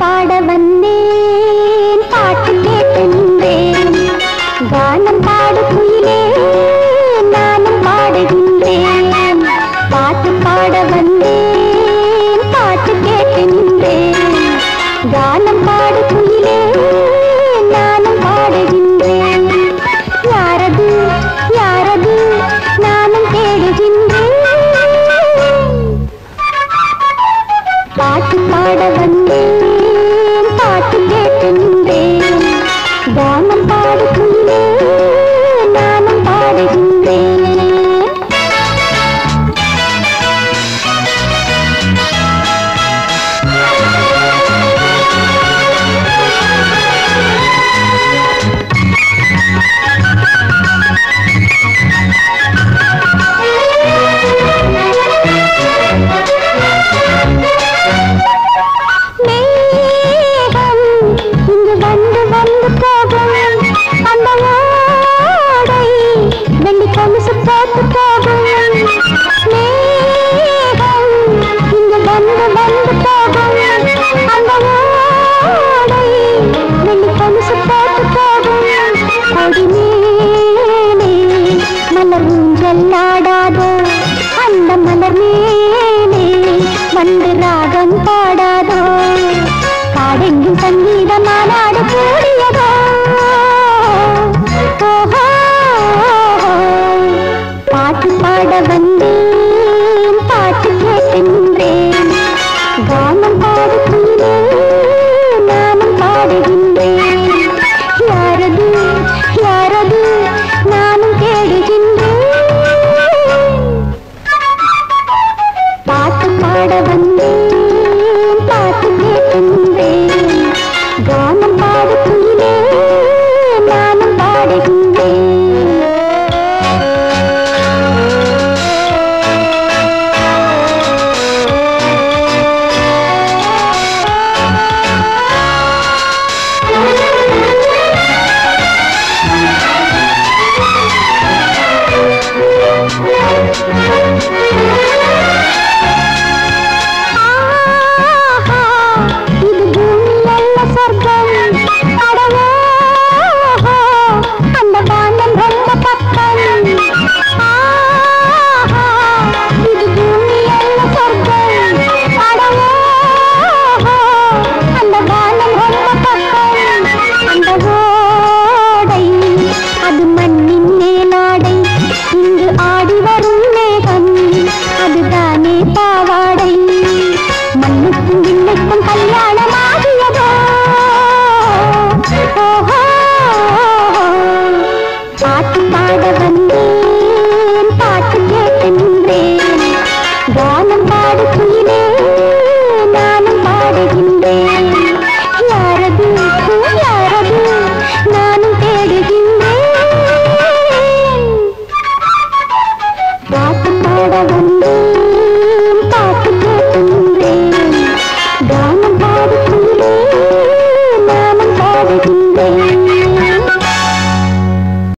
பாட வந்தேன் பாட்டு கேட்டு நின்றேன் கானம் பாடு குயிலே நானும் பாடுகின்றேன் பாட்டு பாட வந்தேன் பாட்டு கேட்டு நின்றேன் கானம் பாடு குயிலே நானும் பாடுகின்றேன் யாரது யாரது நானும் தேடுகின்றேன் பாட்டு பாட வந்தேன் பாட்டு கேட்டு நின்றேன் கானம் பாடுகின்றே நானும் பாடுகின்றேன் மேகம் இங்கு வந்து வந்து போகும் அந்த ஓடை வெள்ளி கொலுசு போட்டு போகும் மேகம் இங்கு வந்து வந்து போகும் அந்த ஓடை வெள்ளி கொலுசு போட்டு போகும் கொடி மேலே மலர் ஊஞ்சல்லாடாதோ அந்த மலர் மேலே வந்து ராகம் பாடாதோ காடெங்கும் சங்கீத மாநாடு கூடியதோ ஓஹோ பாட்டு பாட வந்தேன் பாட்டு கேட்டு நின்றேன் கானம் பாடுகின்றேன் நானும் பாடுகின்றேன் யாரது யாரது நானும் தேடுகின்றேன் பாட்டு பாட வந்தேன் பாட்டு கேட்கின்றேன் கானம் பாடு குயிலே நானும் பாடுகின்றேன் ஆஹா, இது பூமி அல்ல சொர்க்கம் அடவோ அந்த வானம் ரொம்ப பக்கம் ஆஹா, இது பூமி அல்ல சொர்க்கம் அடவோ அந்த வானம் ரொம்ப பக்கம் அந்த ஓடை அது மண்ணின் மேலாடை இங்கு ஆடி வரும் மேகம் அதுதானே பாவாடை மண்ணுக்கும் விண்ணுக்கும் கல்யாணமாகியதோ ஓஹோ பாட்டு பாட வந்தேன் பாட்டு கேட்டு நின்றேன் கானம் பாடு குயிலே நானும் பாடுகின்றேன் யாரது யாரது நானும் தேடுகின்றேன் பாட்டு பாட வந்தேன் பாட்டு